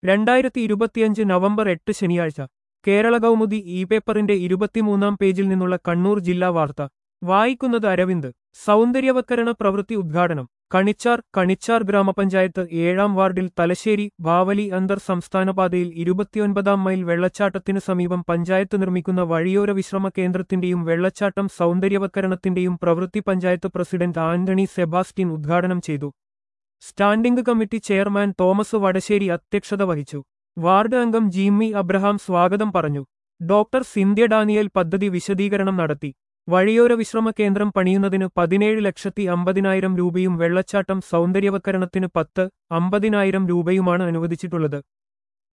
രണ്ടായിരത്തി ഇരുപത്തിയഞ്ച് നവംബർ എട്ട് ശനിയാഴ്ച കേരള കൗമുദി ഇ പേപ്പറിന്റെ ഇരുപത്തിമൂന്നാം പേജിൽ നിന്നുള്ള കണ്ണൂർ ജില്ലാ വാർത്ത വായിക്കുന്നത് അരവിന്ദ് സൗന്ദര്യവത്കരണ പ്രവൃത്തി ഉദ്ഘാടനം കണിച്ചാർ കണിച്ചാർ ഗ്രാമപഞ്ചായത്ത് ഏഴാം വാർഡിൽ തലശ്ശേരി ബാവലി അന്തർ സംസ്ഥാന പാതയിൽ ഇരുപത്തിയൊൻപതാം മൈൽ വെള്ളച്ചാട്ടത്തിനു സമീപം പഞ്ചായത്ത് നിർമ്മിക്കുന്ന വഴിയോര വിശ്രമ കേന്ദ്രത്തിന്റെയും വെള്ളച്ചാട്ടം സൗന്ദര്യവത്കരണത്തിന്റെയും പ്രവൃത്തി പഞ്ചായത്ത് പ്രസിഡന്റ് ആന്റണി സെബാസ്റ്റ്യൻ ഉദ്ഘാടനം ചെയ്തു standing committee chairman Thomas Vadasserry അധ്യക്ഷത വഹിച്ചു വാർഡ് അംഗം ജിമ്മി അബ്രഹാം സ്വാഗതം പറഞ്ഞു ഡോക്ടർ സിന്ധ്യ ഡാനിയൽ പദ്ധതി വിശദീകരണം നടത്തി വഴിയോര വിശ്രമ കേന്ദ്രം പണിയുന്നതിന് പതിനേഴ് ലക്ഷത്തി അമ്പതിനായിരം രൂപയും വെള്ളച്ചാട്ടം സൗന്ദര്യവത്കരണത്തിന് പത്ത് അമ്പതിനായിരം രൂപയുമാണ് അനുവദിച്ചിട്ടുള്ളത്